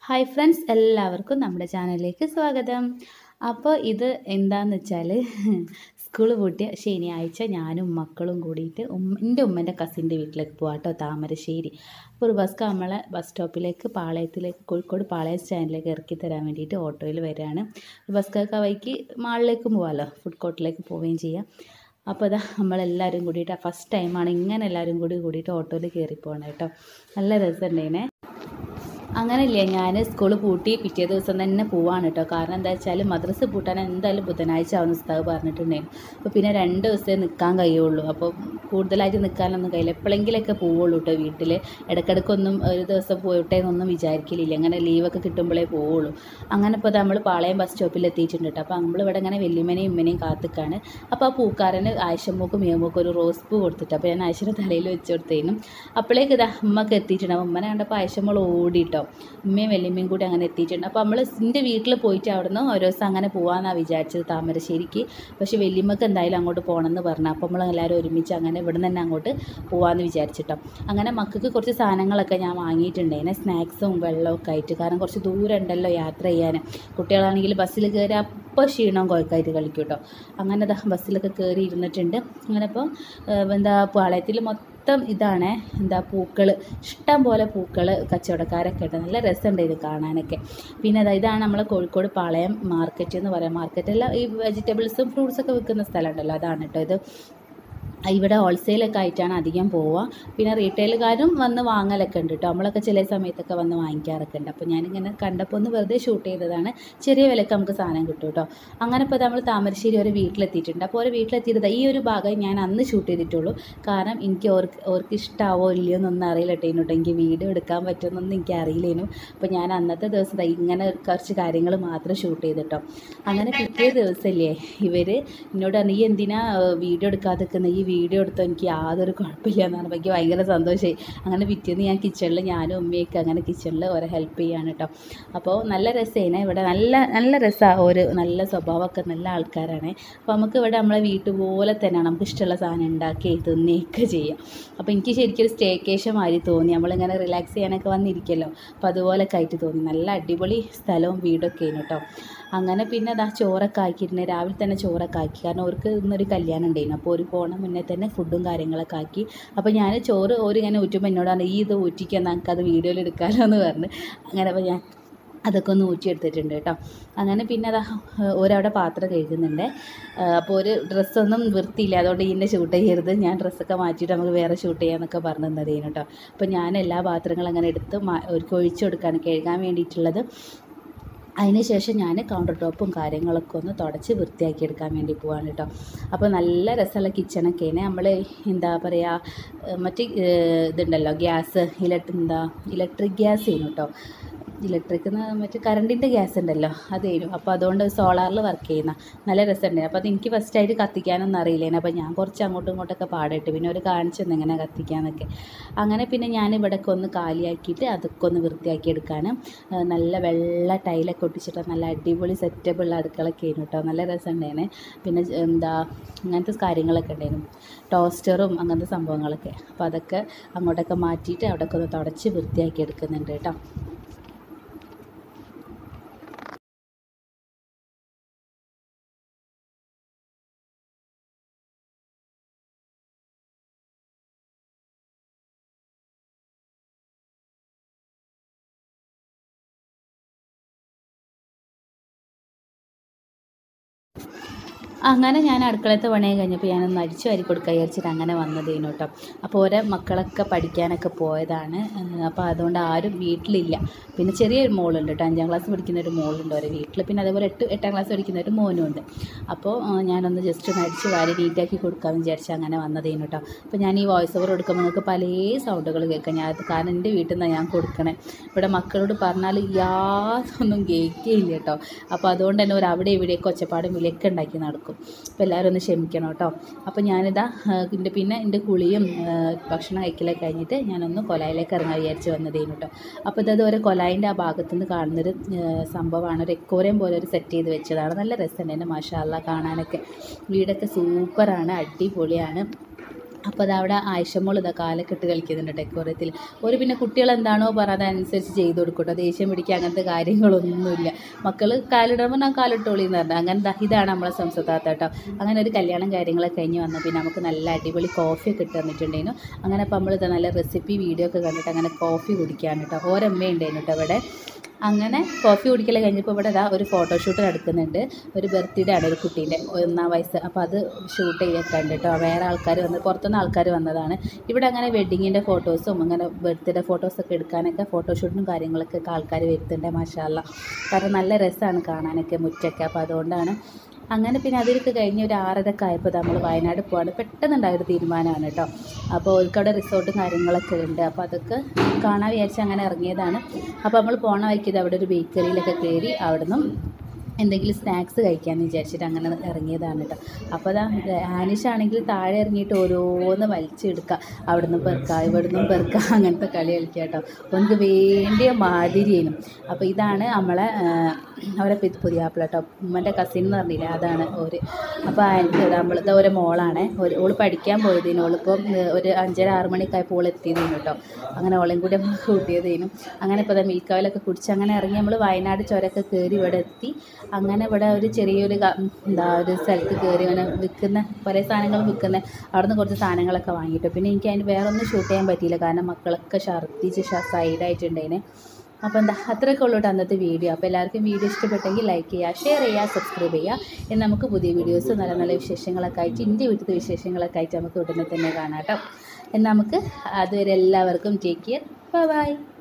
hi friends എല്ലാവർക്കും നമ്മുടെ ചാനലിലേക്ക് സ്വാഗതം അപ്പോൾ ഇത് എന്താണെന്ന് വെച്ചാൽ സ്കൂൾ പൂട്ടിയ ശനിയാഴ്ച ഞാനും മക്കളും കൂടിയിട്ട് ഉമ്മ എൻ്റെ ഉമ്മൻ്റെ കസിൻ്റെ വീട്ടിലേക്ക് പോകാം കേട്ടോ താമരശ്ശേരി അപ്പോൾ ഒരു ബസ് നമ്മളെ ബസ് സ്റ്റോപ്പിലേക്ക് പാളയത്തിലേക്ക് കോഴിക്കോട് പാളയം സ്റ്റാൻഡിലേക്ക് ഇറക്കി തരാൻ വേണ്ടിയിട്ട് ഓട്ടോയിൽ വരികയാണ് ബസ്സൊക്കെ വഴിക്ക് മാളിലേക്ക് പോകാമല്ലോ ഫുഡ് കോർട്ടിലേക്ക് പോവുകയും ചെയ്യാം അപ്പോൾ അതാ നമ്മളെല്ലാവരും കൂടിയിട്ട് ഫസ്റ്റ് ടൈമാണ് ഇങ്ങനെ എല്ലാവരും കൂടി കൂടിയിട്ട് ഓട്ടോയിൽ കയറി പോകണം കേട്ടോ നല്ല രസമുണ്ടേനെ അങ്ങനെയില്ലേ ഞാൻ സ്കൂൾ പൂട്ടി പിറ്റേ ദിവസം തന്നെ പോവാണ് കേട്ടോ കാരണം എന്താ വെച്ചാൽ മദ്രസ പൂട്ടാൻ എന്തായാലും ബുധനാഴ്ച ആവുന്ന ഉസ്താവ് പറഞ്ഞിട്ടുണ്ടായിരുന്നു അപ്പോൾ പിന്നെ രണ്ട് ദിവസമേ നിൽക്കാൻ കഴിയുള്ളൂ അപ്പോൾ കൂടുതലായിട്ട് നിൽക്കാനൊന്നും കഴിയില്ല എപ്പോഴെങ്കിലൊക്കെ പോവുള്ളൂ കേട്ടോ വീട്ടിൽ ഇടയ്ക്കിടയ്ക്കൊന്നും ഒരു ദിവസം പോയിട്ടേ എന്നൊന്നും വിചാരിക്കലില്ല അങ്ങനെ ലീവൊക്കെ കിട്ടുമ്പോഴേ പോവുള്ളൂ അങ്ങനെ ഇപ്പോൾ നമ്മൾ പാളയം ബസ് സ്റ്റോപ്പിൽ എത്തിയിട്ടുണ്ട് കേട്ടോ അപ്പോൾ നമ്മളിവിടെ ഇങ്ങനെ വല്യമ്മനെയും ഉമ്മനെയും കാത്തിക്കാണ് അപ്പോൾ ആ പൂക്കാരന് ആയിഷമ്മൂക്കും മിയമ്മൂക്കും ഒരു റോസ് പൂ കൊടുത്തിട്ട് അപ്പോൾ ഞാൻ ആയിഷയുടെ തലയിൽ വെച്ച് കൊടുത്തേനും അപ്പോഴേക്ക് ഇതാ ഉമ്മക്ക് എത്തിയിട്ടുണ്ട് അപ്പോൾ ഉമ്മനെ കണ്ടപ്പോൾ ആയിഷമ്മൾ ഓടിട്ടോ ഉമ്മയും വല്യമ്മയും കൂടി അങ്ങനെ എത്തിയിട്ടുണ്ട് അപ്പോൾ നമ്മൾ എൻ്റെ വീട്ടിൽ പോയിട്ട് അവിടുന്ന് ഓരോ ദിവസം അങ്ങനെ പോകാമെന്നാണ് വിചാരിച്ചത് താമരശ്ശേരിക്ക് പക്ഷേ വല്യമ്മക്ക് എന്തായാലും അങ്ങോട്ട് പോകണമെന്ന് പറഞ്ഞു അപ്പോൾ നമ്മൾ എല്ലാവരും ഒരുമിച്ച് അങ്ങനെ ഇവിടെ നിന്ന് തന്നെ അങ്ങോട്ട് പോകാമെന്ന് വിചാരിച്ചിട്ടോ അങ്ങനെ മക്കൾക്ക് കുറച്ച് സാധനങ്ങളൊക്കെ ഞാൻ വാങ്ങിയിട്ടുണ്ടായിനെ സ്നാക്സും വെള്ളവും ഒക്കെ ആയിട്ട് കാരണം കുറച്ച് ദൂരം ഉണ്ടല്ലോ യാത്ര ചെയ്യാൻ കുട്ടികളാണെങ്കിൽ ബസ്സിൽ കയറി അപ്പോൾ ക്ഷീണവും കുഴക്കമായിട്ട് കളിക്കും കേട്ടോ അങ്ങനെ ദാ ബസ്സിലൊക്കെ കയറി ഇരുന്നിട്ടുണ്ട് അങ്ങനെ ഇപ്പോൾ എന്താ പാളയത്തിൽ മൊത്തം ഇതാണ് എന്താ പൂക്കൾ ഇഷ്ടം പോലെ പൂക്കൾ കച്ചവടക്കാരൊക്കെ ഉണ്ട് നല്ല രസമുണ്ട് ഇത് കാണാനൊക്കെ പിന്നെ അതാ ഇതാണ് നമ്മളെ കോഴിക്കോട് പാളയം മാർക്കറ്റ് എന്ന് പറയാം മാർക്കറ്റല്ല ഈ വെജിറ്റബിൾസും ഫ്രൂട്ട്സൊക്കെ വിൽക്കുന്ന സ്ഥലമുണ്ടല്ലോ അതാണ് കേട്ടോ ഇത് ഇവിടെ ഹോൾസെയിലൊക്കെ ആയിട്ടാണ് അധികം പോവുക പിന്നെ റീറ്റെയിലുകാരും വന്ന് വാങ്ങലൊക്കെ ഉണ്ട് കേട്ടോ നമ്മളൊക്കെ ചില സമയത്തൊക്കെ വന്ന് വാങ്ങിക്കാറൊക്കെ ഉണ്ട് അപ്പോൾ ഞാനിങ്ങനെ കണ്ടപ്പോൾ ഒന്ന് വെറുതെ ഷൂട്ട് ചെയ്തതാണ് ചെറിയ വിലക്ക് നമുക്ക് സാധനം കിട്ടും കേട്ടോ അങ്ങനെ ഇപ്പോൾ നമ്മൾ താമരശ്ശേരി ഒരു വീട്ടിലെത്തിയിട്ടുണ്ട് അപ്പോൾ ഒരു വീട്ടിലെത്തിയത് ഈ ഒരു ഭാഗം ഞാൻ അന്ന് ഷൂട്ട് ചെയ്തിട്ടുള്ളൂ കാരണം എനിക്ക് ഓർക്ക് ഓർക്ക് ഇഷ്ടമാവോ ഇല്ലയോ എന്നൊന്നും അറിയില്ല കേട്ടോ എനിക്ക് വീഡിയോ എടുക്കാൻ പറ്റുമെന്നൊന്നും എനിക്ക് അറിയില്ലേനു അപ്പോൾ ഞാൻ അന്നത്തെ ദിവസം ദാ ഇങ്ങനെ കുറച്ച് കാര്യങ്ങൾ മാത്രം ഷൂട്ട് ചെയ്തിട്ടോ അങ്ങനെ പിറ്റേ ദിവസമല്ലേ ഇവർ എന്നോട് പറഞ്ഞു ഈ എന്തിനാ വീഡിയോ എടുക്കാതെ നിൽക്കുന്ന ഈ വീഡിയോ എടുത്തോ എനിക്ക് യാതൊരു കുഴപ്പമില്ല എന്ന് പറഞ്ഞപ്പോൾ എനിക്ക് ഭയങ്കര സന്തോഷമായി അങ്ങനെ പിറ്റേന്ന് ഞാൻ കിച്ചണിൽ ഞാനും ഉമ്മയൊക്കെ അങ്ങനെ കിച്ചണിൽ ഓരോ ഹെൽപ്പ് ചെയ്യാണ് കേട്ടോ അപ്പോൾ നല്ല രസമാണ് ഇവിടെ നല്ല നല്ല രസമാണ് ഒരു നല്ല സ്വഭാവമൊക്കെ നല്ല ആൾക്കാരാണ് അപ്പോൾ നമുക്ക് ഇവിടെ നമ്മളെ വീട്ടു പോലെ തന്നെയാണ് നമുക്ക് ഇഷ്ടമുള്ള സാധനം ഉണ്ടാക്കി തിന്നുകയൊക്കെ ചെയ്യാം അപ്പോൾ എനിക്ക് ശരിക്കും ഒരു സ്റ്റേക്കേഷൻ മാതിരി തോന്നി നമ്മളിങ്ങനെ റിലാക്സ് ചെയ്യാനൊക്കെ വന്നിരിക്കുമല്ലോ അപ്പോൾ അതുപോലൊക്കെ ആയിട്ട് തോന്നി നല്ല അടിപൊളി സ്ഥലവും വീടൊക്കെ ആണ് കേട്ടോ അങ്ങനെ പിന്നെ അതാ ചോറൊക്കെ ആക്കിയിരുന്നു രാവിലെ തന്നെ ചോറൊക്കെ ആക്കി കാരണം അവർക്ക് ഇന്നൊരു കല്യാണം ഉണ്ടായിരുന്നു അപ്പോൾ ഒരു പോണ മുന്നേ തന്നെ ഫുഡും കാര്യങ്ങളൊക്കെ ആക്കി അപ്പോൾ ഞാൻ ചോറ് ഒരു ഇങ്ങനെ ഊറ്റുമ്പോൾ എന്നോടാണ് ഈ ഇത് ഊറ്റിക്കാൻ നമുക്കത് വീഡിയോയിൽ എടുക്കാമല്ലോ എന്ന് പറഞ്ഞ് അങ്ങനെ അപ്പോൾ ഞാൻ അതൊക്കെ ഒന്ന് ഊറ്റിയെടുത്തിട്ടുണ്ട് കേട്ടോ അങ്ങനെ പിന്നെ അതാ ഒരവിടെ പാത്രം കഴുകുന്നുണ്ട് അപ്പോൾ ഒരു ഡ്രസ്സൊന്നും വൃത്തിയില്ല അതുകൊണ്ട് ഇതിൻ്റെ ഷൂട്ട് ചെയ്യരുത് ഞാൻ ഡ്രസ്സൊക്കെ മാറ്റിയിട്ട് നമുക്ക് വേറെ ഷൂട്ട് ചെയ്യാമെന്നൊക്കെ പറഞ്ഞു തന്നതേനു കേട്ടോ അപ്പോൾ ഞാൻ എല്ലാ പാത്രങ്ങളും അങ്ങനെ എടുത്ത് ഒരു ഒഴിച്ചു കൊടുക്കുകയാണ് കഴുകാൻ വേണ്ടിയിട്ടുള്ളത് അതിന് ശേഷം ഞാൻ കൗണ്ടർ ടോപ്പും കാര്യങ്ങളൊക്കെ ഒന്ന് തുടച്ച് വൃത്തിയാക്കി എടുക്കാൻ വേണ്ടി പോവാണ് കേട്ടോ അപ്പോൾ നല്ല രസമുള്ള കിച്ചണൊക്കെയാണ് നമ്മൾ എന്താ പറയുക മറ്റേ ഇതുണ്ടല്ലോ ഗ്യാസ് ഇലക്ട്രി എന്താ ഇലക്ട്രിക് ഗ്യാസ് ചെയ്യുന്നു കേട്ടോ ഇലക്ട്രിക് മറ്റേ കറണ്ടിൻ്റെ ഗ്യാസ് ഉണ്ടല്ലോ അതേനു അപ്പോൾ അതുകൊണ്ട് സോളാറിൽ വർക്ക് ചെയ്യുന്ന നല്ല രസമുണ്ടായിരുന്നു അപ്പോൾ അത് എനിക്ക് ഫസ്റ്റായിട്ട് കത്തിക്കാനൊന്നും അറിയില്ലേനു അപ്പോൾ ഞാൻ കുറച്ച് അങ്ങോട്ടും ഇങ്ങോട്ടൊക്കെ പാടിട്ട് പിന്നെ ഒരു കാണിച്ചു തന്നെ എങ്ങനെ കത്തിക്കാന്നൊക്കെ അങ്ങനെ പിന്നെ ഞാൻ ഇവിടെയൊക്കെ ഒന്ന് കാലിയാക്കിയിട്ട് അതൊക്കെ ഒന്ന് വൃത്തിയാക്കി എടുക്കാനും നല്ല വെള്ള ടൈലൊക്കെ ഒട്ടിച്ചിട്ട് നല്ല അടിപൊളി സെറ്റപ്പുള്ള അടുക്കളൊക്കെ ആയിരുന്നു കേട്ടോ നല്ല രസമുണ്ടായിരുന്നു പിന്നെ എന്താ അങ്ങനത്തെ കാര്യങ്ങളൊക്കെ ഉണ്ടായിരുന്നു ടോസ്റ്ററും അങ്ങനത്തെ സംഭവങ്ങളൊക്കെ അപ്പോൾ അതൊക്കെ അങ്ങോട്ടൊക്കെ മാറ്റിയിട്ട് അവിടെയൊക്കെ ഒന്ന് തുടച്ച് വൃത്തിയാക്കി എടുക്കുന്നുണ്ട് കേട്ടോ അങ്ങനെ ഞാൻ അടുക്കളത്തെ പണിയായി കഴിഞ്ഞപ്പോൾ ഞാനൊന്ന് അടിച്ചു വാരി കൊടുക്കുക വിചാരിച്ചിട്ട് അങ്ങനെ വന്നതേനു കേട്ടോ അപ്പോൾ ഓരോ മക്കളൊക്കെ പഠിക്കാനൊക്കെ പോയതാണ് അപ്പോൾ അതുകൊണ്ട് ആരും വീട്ടിലില്ല പിന്നെ ചെറിയൊരു മോളുണ്ട് കേട്ടോ അഞ്ചാം ക്ലാസ് പഠിക്കുന്ന ഒരു മോളുണ്ട് ഓരോ വീട്ടിൽ പിന്നെ അതേപോലെ എട്ട് എട്ടാം ക്ലാസ് പഠിക്കുന്ന ഒരു മോനും ഉണ്ട് അപ്പോൾ ഞാനൊന്ന് ജസ്റ്റ് ഒന്ന് അടിച്ച് വാരി നീറ്റാക്കി കൊടുക്കാമെന്ന് വിചാരിച്ച് അങ്ങനെ വന്നതേനു കേട്ടോ അപ്പോൾ ഞാൻ ഈ വോയിസ് ഓവർ കൊടുക്കുമ്പോൾ നിങ്ങൾക്ക് പല സൗണ്ടുകൾ കേൾക്കാം ഞാൻ കാരണം എൻ്റെ വീട്ടിൽ നിന്നാണ് ഞാൻ കൊടുക്കണേ ഇവിടെ മക്കളോട് പറഞ്ഞാൽ യാതൊന്നും കേൾക്കുകയില്ല കേട്ടോ അപ്പോൾ അതുകൊണ്ട് തന്നെ ഒരു അവിടെ ഇവിടെയൊക്കെ ഒച്ചപ്പാടും വിലയൊക്കെ ഉണ്ടാക്കി നടക്കും അപ്പോൾ എല്ലാവരും ഒന്ന് ക്ഷമിക്കണം കേട്ടോ അപ്പോൾ ഞാനിതാ എൻ്റെ പിന്നെ എൻ്റെ കുളിയും ഭക്ഷണം കഴിക്കലൊക്കെ കഴിഞ്ഞിട്ട് ഞാനൊന്ന് കൊലായിലേക്ക് ഇറങ്ങാൻ വിചാരിച്ച് വന്നതേനു കേട്ടോ അപ്പോൾ ഇതത് ഒരു കൊലായിൻ്റെ ആ ഭാഗത്തു നിന്ന് കാണുന്നൊരു സംഭവമാണ് ഒരു എക്കോറിയം പോലെ ഒരു സെറ്റ് ചെയ്ത് വെച്ചതാണ് നല്ല രസമുണ്ട് എൻ്റെ മാഷാല്ല കാണാനൊക്കെ വീടൊക്കെ സൂപ്പറാണ് അടിപൊളിയാണ് അപ്പോൾ അത് അവിടെ ആയിഷമോൾ ഇതാ കാലൊക്കെ ഇട്ട് കളിക്കുന്നുണ്ട് ഡെക്കോറത്തിൽ ഒരു പിന്നെ കുട്ടികൾ എന്താണോ പറയുന്നത് അതനുസരിച്ച് ചെയ്ത് കൊടുക്കട്ടോ ദേഷ്യം പിടിക്കുക അങ്ങനത്തെ കാര്യങ്ങളൊന്നുമില്ല മക്കൾ കാലിടുമ്പോൾ ഞാൻ കാലിട്ടോളി എന്ന് പറഞ്ഞു അങ്ങനെ ദാ ഇതാണ് നമ്മളെ സംസ്ഥാനത്ത് കേട്ടോ അങ്ങനെ ഒരു കല്യാണം കാര്യങ്ങളൊക്കെ കഴിഞ്ഞ് വന്നു പിന്നെ നമുക്ക് നല്ല അടിപൊളി കോഫിയൊക്കെ ഇട്ട് തന്നിട്ടുണ്ടായിരുന്നു അങ്ങനെ അപ്പോൾ നമ്മൾ നല്ല റെസിപ്പി വീഡിയോ ഒക്കെ കണ്ടിട്ട് അങ്ങനെ കോഫി കുടിക്കുകയാണ് കേട്ടോ ഓരമ്മയുണ്ടായിരുന്നു കേട്ടോ ഇവിടെ അങ്ങനെ കോഫി കുടിക്കൽ കഴിഞ്ഞപ്പോൾ ഇവിടെ ഇതാ ഒരു ഫോട്ടോഷൂട്ട് നടക്കുന്നുണ്ട് ഒരു ബർത്ത്ഡേ ആണ് ഒരു കുട്ടീൻ്റെ ഒന്നാം വയസ്സ് അപ്പോൾ അത് ഷൂട്ട് ചെയ്യൊക്കെ ഉണ്ട് കേട്ടോ വേറെ ആൾക്കാർ വന്ന് പുറത്തുനിന്ന് ആൾക്കാർ വന്നതാണ് ഇവിടെ അങ്ങനെ വെഡ്ഡിങ്ങിൻ്റെ ഫോട്ടോസും അങ്ങനെ ബർത്ത്ഡേ ഫോട്ടോസൊക്കെ എടുക്കാനൊക്കെ ഫോട്ടോഷൂട്ടിനും കാര്യങ്ങളൊക്കെ ആൾക്കാർ വരുത്തുന്നുണ്ട് മാഷാല്ല കാരണം നല്ല രസമാണ് കാണാനൊക്കെ മുറ്റൊക്കെ അപ്പോൾ അതുകൊണ്ടാണ് അങ്ങനെ പിന്നെ അതിലൊക്കെ കഴിഞ്ഞ് ഒരു ആറരക്ക് ആയപ്പോൾ നമ്മൾ വയനാട് പോവാണ് പെട്ടെന്നുണ്ടായ ഒരു തീരുമാനമാണ് കേട്ടോ അപ്പോൾ ഓൽക്കവിടെ റിസോർട്ടും കാര്യങ്ങളൊക്കെ ഉണ്ട് അപ്പോൾ അതൊക്കെ കാണാൻ വിചാരിച്ച് അങ്ങനെ ഇറങ്ങിയതാണ് അപ്പോൾ നമ്മൾ പോണ വഴിക്ക് ഇത് അവിടെ ഒരു ബേക്കറിയിലൊക്കെ കയറി അവിടെ നിന്നും എന്തെങ്കിലും സ്നാക്സ് കഴിക്കാമെന്ന് വിചാരിച്ചിട്ട് അങ്ങനെ ഇറങ്ങിയതാണ് കേട്ടോ അപ്പോൾ അതാ ആനിഷ് ആണെങ്കിൽ താഴെ ഇറങ്ങിയിട്ട് ഓരോന്ന് വലിച്ചെടുക്കുക അവിടെ നിന്ന് പെറുക്കുക ഇവിടെ നിന്നും പെറുക്കുക അങ്ങനത്തെ കളി കളിക്കുക കേട്ടോ എനിക്ക് വേണ്ടിയ മാതിരിയേനും അപ്പോൾ ഇതാണ് നമ്മളെ അവരെ പുതിയാപ്പിള കേട്ടോ ഉമ്മൻ്റെ കസിൻ എന്ന് പറഞ്ഞില്ലേ അതാണ് ഒരു അപ്പോൾ എനിക്ക് നമ്മളിത് ഒരു മോളാണ് ഒരു ഓള് പഠിക്കാൻ പോയതിന് ഓളിപ്പം ഒരു അഞ്ചര ആറ് മണിക്കായപ്പോൾ ഓൾ എത്തിയതിനു കേട്ടോ അങ്ങനെ ഓളെയും കൂടി നമ്മൾ കൂട്ടിയതിനും അങ്ങനെ ഇപ്പോൾ മിൽക്കാവിലൊക്കെ കുടിച്ച് അങ്ങനെ ഇറങ്ങി നമ്മൾ വയനാട് ചുരമൊക്കെ കയറി ഇവിടെ എത്തി അങ്ങനെ ഇവിടെ ഒരു ചെറിയൊരു ക- എന്താ ഒരു സ്ഥലത്ത് കയറി അങ്ങനെ വിൽക്കുന്ന പല സാധനങ്ങളും വിൽക്കുന്ന അവിടെ നിന്ന് കുറച്ച് സാധനങ്ങളൊക്കെ വാങ്ങിയിട്ടു പിന്നെ എനിക്ക് അതിന് വേറെ ഒന്നും ഷൂട്ട് ചെയ്യാൻ പറ്റിയില്ല കാരണം മക്കളൊക്കെ ഛർദ്ദിച്ച് സൈഡായിട്ടുണ്ടേനെ അപ്പോൾ എന്താ അത്രയൊക്കെ ഉള്ളൂ കേട്ടോ അന്നത്തെ വീഡിയോ അപ്പോൾ എല്ലാവർക്കും വീഡിയോ ഇഷ്ടപ്പെട്ടെങ്കിൽ ലൈക്ക് ചെയ്യുക ഷെയർ ചെയ്യുക സബ്സ്ക്രൈബ് ചെയ്യുക എന്ന് നമുക്ക് പുതിയ വീഡിയോസ് നല്ല നല്ല വിശേഷങ്ങളൊക്കെ ആയിട്ട് ഇന്ത്യ വീട്ടിലത്തെ വിശേഷങ്ങളൊക്കെ ആയിട്ട് നമുക്ക് ഉടനെ തന്നെ കാണാം കേട്ടോ എന്നാൽ നമുക്ക് അതുവരെ എല്ലാവർക്കും ടേക്ക് കെയർ ബൈ